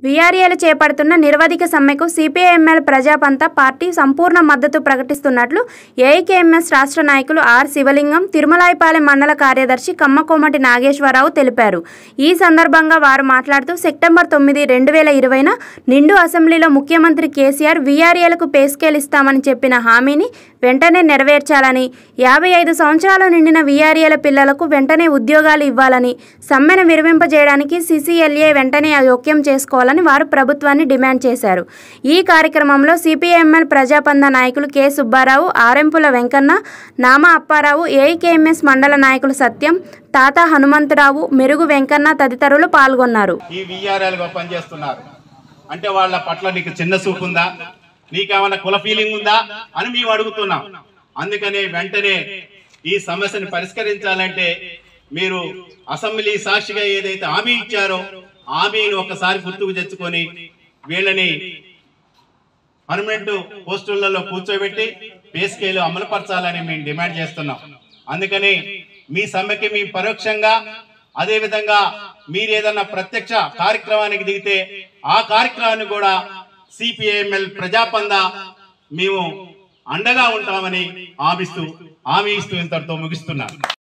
వీఆర్ఏలు చేపడుతున్న నిరవధిక సమ్మెకు సిపిఐఎంఎల్ ప్రజాపంత పార్టీ సంపూర్ణ మద్దతు ప్రకటిస్తున్నట్లు ఏఐకేఎంఎస్ రాష్ట్ర నాయకులు ఆర్ శివలింగం తిరుమలాయపాలెం మండల కార్యదర్శి కమ్మకోమటి నాగేశ్వరరావు తెలిపారు ఈ సందర్భంగా వారు మాట్లాడుతూ సెప్టెంబర్ తొమ్మిది రెండు వేల ఇరవైన నిండు అసెంబ్లీలో ముఖ్యమంత్రి కేసీఆర్ వీఆర్ఏలకు పే స్కేల్ ఇస్తామని చెప్పిన హామీని వెంటనే నెరవేర్చాలని యాభై ఐదు సంవత్సరాలు నిండిన వీఆర్ఏల పిల్లలకు వెంటనే ఉద్యోగాలు ఇవ్వాలని సమ్మెను విరమింపజేయడానికి సిసిఎల్ఏ వెంటనే జోక్యం చేసుకోవాలని వారు ప్రభుత్వాన్ని డిమాండ్ చేశారు ఈ కార్యక్రమంలో సిపిఐఎంఎల్ ప్రజాపంద నాయకులు కె సుబ్బారావు ఆరెంపుల వెంకన్న నామ అప్పారావు ఏఐకేఎంఎస్ మండల నాయకులు సత్యం తాత హనుమంతరావు మెరుగు వెంకన్న తదితరులు పాల్గొన్నారు ఈ విఆర్ఎల్గా పనిచేస్తున్నారు అంటే వాళ్ళ పట్ల నీకు చిన్న చూపు ఉందా నీకేమైనా కుల ఫీలింగ్ ఉందా అని మేము అడుగుతున్నాం అందుకనే వెంటనే ఈ సమస్యను పరిష్కరించాలంటే మీరు అసెంబ్లీ సాక్షిగా ఏదైతే హామీ ఇచ్చారో హామీని ఒకసారి గుర్తుకు తెచ్చుకొని వీళ్ళని పర్మనెంట్ పోస్టులలో కూర్చోబెట్టి పే స్కేలు అమలుపరచాలని మేము డిమాండ్ చేస్తున్నాం అందుకని మీ సమ్మెకి మీ పరోక్షంగా అదే విధంగా మీరు ఏదన్నా ప్రత్యక్ష కార్యక్రమానికి దిగితే ఆ కార్యక్రమాన్ని కూడా సిపిఐఎంఎల్ ప్రజాపంద మేము అండగా ఉంటామని హామీస్తూ హామీ ఇస్తూ ఇంతటితో ముగిస్తున్నాను